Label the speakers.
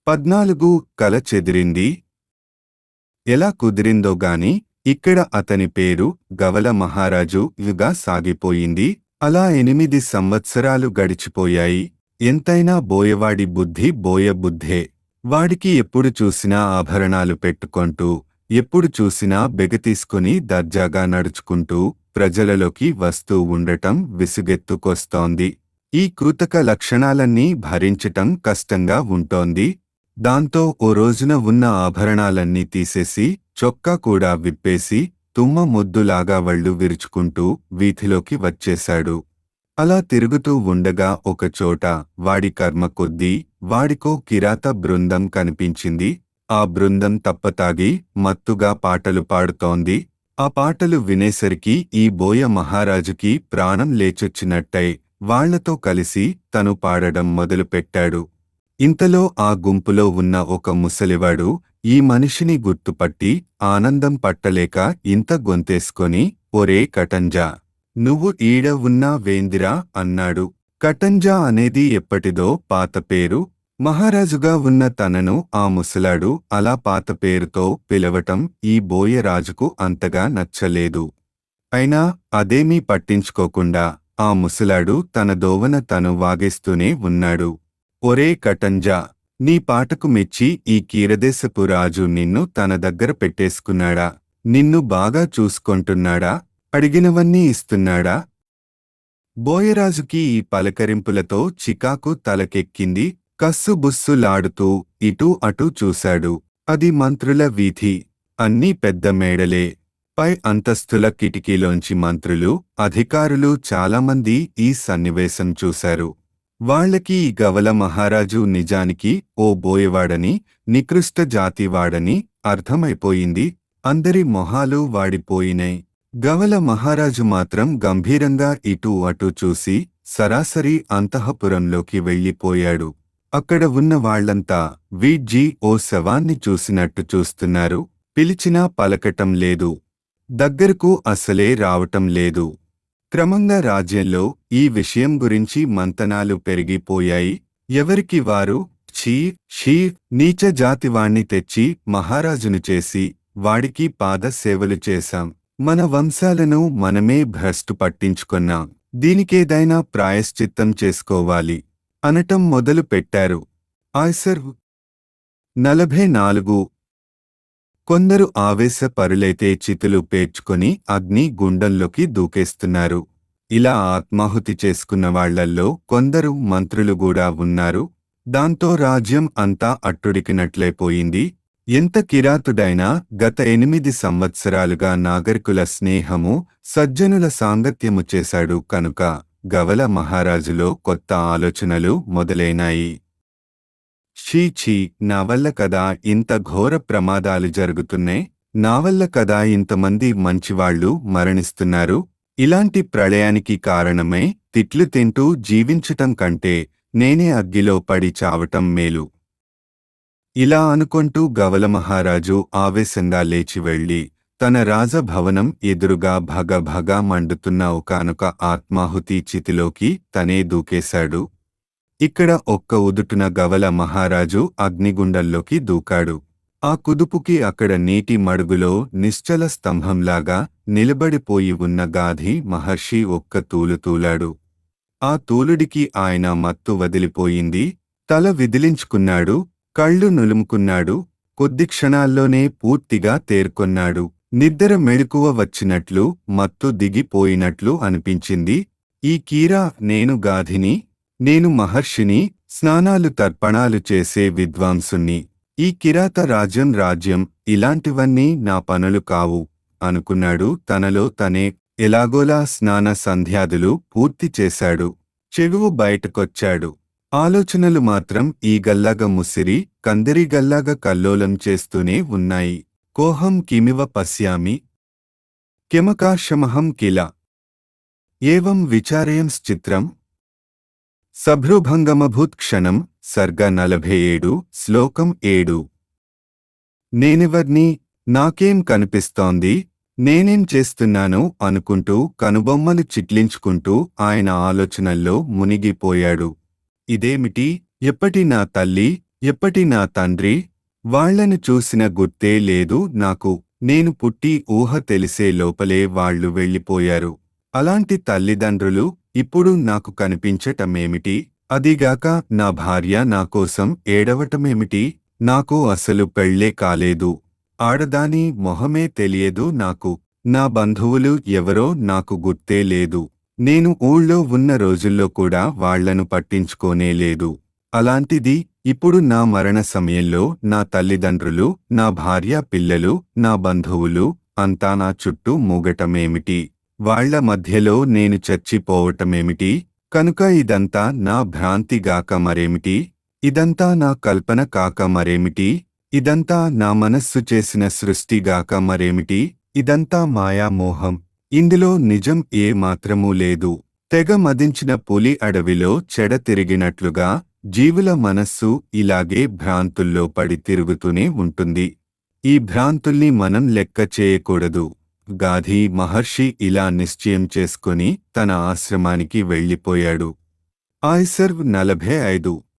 Speaker 1: పద్నాలుగు కల చెదిరింది ఎలా కుదిరిందో గాని ఇక్కడ అతని పేరు గవల మహారాజు యుగా సాగిపోయింది అలా ఎనిమిది సంవత్సరాలు గడిచిపోయాయి ఎంతైనా బోయవాడి బుద్ధి బోయ బుద్ధే వాడికి ఎప్పుడు చూసినా ఆభరణాలు పెట్టుకుంటూ ఎప్పుడు చూసినా బెగతీసుకుని దర్జాగా నడుచుకుంటూ ప్రజలలోకి వస్తూ ఉండటం విసుగెత్తుకొస్తోంది ఈ కృతక లక్షణాలన్నీ భరించటం కష్టంగా ఉంటోంది దాంతో ఓ రోజున ఉన్న ఆభరణాలన్నీ తీసేసి చొక్కా కూడా విప్పేసి తుమ్మ ముద్దులాగా వళ్ళు విరుచుకుంటూ వీధిలోకి వచ్చేశాడు అలా తిరుగుతూ ఉండగా ఒకచోట వాడి కర్మ కొద్దీ వాడికో కిరాత బృందం కనిపించింది ఆ బృందం తప్పతాగి మత్తుగా పాటలు పాడుతోంది ఆ పాటలు వినేసరికి ఈ బోయ మహారాజుకి ప్రాణం లేచొచ్చినట్టై వాళ్లతో కలిసి తను పాడడం మొదలుపెట్టాడు ఇంతలో ఆ గుంపులో ఉన్న ఒక ముసలివాడు ఈ మనిషిని గుర్తుపట్టి ఆనందం పట్టలేక ఇంత గొంతేసుకొని ఒరే కటంజా నువ్వు ఈడ ఉన్నా వేందిరా అన్నాడు కటంజా అనేది ఎప్పటిదో పాత పేరు మహారాజుగా ఉన్న తనను ఆ ముసలాడు అలా పాత పేరుతో పిలవటం ఈ బోయరాజుకు అంతగా నచ్చలేదు అయినా అదేమీ పట్టించుకోకుండా ఆ ముసలాడు తన దోవన తను వాగేస్తూనే ఉన్నాడు ఒరే కటంజా నీ పాటకు మెచ్చి ఈ కీరదేశపు రాజు నిన్ను తన దగ్గర పెట్టేసుకున్నాడా నిన్ను బాగా చూసుకొంటున్నాడా అడిగినవన్నీ ఇస్తున్నాడా బోయరాజుకి ఈ పలకరింపులతో చికాకు తలకెక్కింది కస్సుబుస్సులాడుతూ ఇటూ అటూ చూశాడు అది మంత్రుల వీధి అన్నీ పెద్ద మేడలే పై అంతస్తుల కిటికీలోంచి మంత్రులు అధికారులు చాలామంది ఈ సన్నివేశం చూశారు వాళ్లకి ఈ గవల మహారాజు నిజానికి ఓ బోయవాడని నికృష్ట జాతివాడని అర్థమైపోయింది అందరి మొహాలు వాడిపోయినాయి గవల మహారాజు మాత్రం గంభీరంగా ఇటూ అటూ చూసి సరాసరి అంతఃపురంలోకి వెళ్ళిపోయాడు అక్కడ ఉన్న వాళ్లంతా వీడ్జీ ఓ శవాన్ని చూసినట్టు చూస్తున్నారు పిలిచినా పలకటం లేదు దగ్గరకు అసలే రావటం లేదు క్రమంగా రాజ్యంలో ఈ విషయం గురించి మంతనాలు పెరిగిపోయాయి ఎవరికి వారు ఛీ షీ నీచ జాతివాణ్ణి తెచ్చి మహారాజును చేసి వాడికి పాద సేవలు చేశాం మన వంశాలను మనమే భ్రష్టు పట్టించుకున్నాం దీనికేదైనా ప్రాయశ్చిత్తం చేసుకోవాలి అనటం మొదలు పెట్టారు ఆయ్సర్ నలభై నాలుగు కొందరు ఆవేశపరులైతే చితులు పేర్చుకొని అగ్ని గుండంలోకి దూకేస్తున్నారు ఇలా ఆత్మాహుతి చేసుకున్న వాళ్లల్లో కొందరు మంత్రులు కూడా ఉన్నారు దాంతో రాజ్యం అంతా అట్టుడికినట్లయిపోయింది ఎంత కిరాతుడైనా గత ఎనిమిది సంవత్సరాలుగా నాగరికుల స్నేహము సజ్జనుల సాంగత్యము చేశాడు కనుక గవల మహారాజులో కొత్త ఆలోచనలు మొదలైనాయి షీ ఛీ నా వల్ల కదా ఇంత ఘోర ప్రమాదాలు జరుగుతున్నాయి నా వల్ల కదా ఇంతమంది మంచివాళ్లు మరణిస్తున్నారు ఇలాంటి ప్రళయానికి కారణమై తిట్లు తింటూ జీవించటం కంటే నేనే అగ్గిలో పడి చావటం మేలు ఇలా అనుకుంటూ గవల మహారాజు ఆవేశంగా లేచి వెళ్లి తన రాజభవనం ఎదురుగా భగ భగ మండుతున్న ఒకానొక ఆత్మాహుతి చితిలోకి తనే దూకేశాడు ఇక్కడ ఒక్క ఉదుటున గవల మహారాజు అగ్నిగుండంలోకి దూకాడు ఆ కుదుపుకి అక్కడ నీటి మడుగులో నిశ్చల స్తంభంలాగా నిలబడిపోయి ఉన్న గాధి మహర్షి ఒక్క తూలు తూలాడు ఆ తూలుడికి ఆయన మత్తు వదిలిపోయింది తల విదిలించుకున్నాడు కళ్ళు నులుముకున్నాడు కొద్ది క్షణాల్లోనే పూర్తిగా తేర్కొన్నాడు నిద్ర మెళుకువ వచ్చినట్లు మత్తు దిగిపోయినట్లు అనిపించింది ఈ కీరా నేను గాధిని నేను మహర్షిని స్నానాలు తర్పణాలు చేసే విద్వాంసుణ్ణి ఈ కిరాత రాజ్యం రాజ్యం ఇలాంటివన్నీ నా పనులు కావు అనుకున్నాడు తనలో తనే ఎలాగోలా స్నాన సంధ్యాదులు పూర్తి చేశాడు చెవువు బయటకొచ్చాడు ఆలోచనలు మాత్రం ఈ గల్లాగ ముసిరి కందిరిగల్లాగ కల్లోలం చేస్తూనే ఉన్నాయి కోహం కిమివ పశ్యామి కిమకాశమహం కిల ఏవం విచారయంశ్చిత్రం సభ్రుభంగమభూత్ క్షణం సర్గ నలభై ఏడు శ్లోకం ఏడు నేనెవర్ని నాకేం కనిపిస్తోంది నేనేం చేస్తున్నాను అనుకుంటూ కనుబొమ్మలు చిట్లించుకుంటూ ఆయన ఆలోచనల్లో మునిగిపోయాడు ఇదేమిటి ఎప్పటి నా తల్లి ఎప్పటి నా తండ్రి వాళ్లను చూసిన గుర్తే లేదు నాకు నేను పుట్టి ఊహ తెలిసే లోపలే వాళ్ళు వెళ్ళిపోయారు అలాంటి తల్లిదండ్రులు ఇప్పుడు నాకు కనిపించటమేమిటి అదిగాక నా భార్య నా కోసం ఏడవటమేమిటి నాకు అసలు పెళ్ళే కాలేదు ఆడదాని మొహమే తెలియదు నాకు నా బంధువులు ఎవరో నాకు గుర్తే లేదు నేను ఊళ్ళో ఉన్న రోజుల్లో కూడా వాళ్లను పట్టించుకోనే లేదు అలాంటిది ఇప్పుడు నా మరణ సమయంలో నా తల్లిదండ్రులు నా భార్య పిల్లలు నా బంధువులు అంతా నా చుట్టూ మూగటమేమిటి వాళ్ల మధ్యలో నేను చచ్చిపోవటమేమిటి కనుక ఇదంతా నా భ్రాంతిగాక మరేమిటి ఇదంతా నా కల్పన కాక మరేమిటి ఇదంతా నా మనస్సు చేసిన సృష్టిగాక మరేమిటి ఇదంతా మాయామోహం ఇందులో నిజం ఏ మాత్రమూ లేదు తెగ మదించిన పులి అడవిలో చెడ తిరిగినట్లుగా జీవుల మనస్సు ఇలాగే భ్రాంతుల్లో పడి తిరుగుతూనే ఉంటుంది ఈ భ్రాంతుల్ని మనం లెక్క చేయకూడదు గాధి మహర్షి ఇలా నిశ్చయం చేసుకుని తన ఆశ్రమానికి వెళ్ళిపోయాడు ఆయిసర్వ్ నలభై ఐదు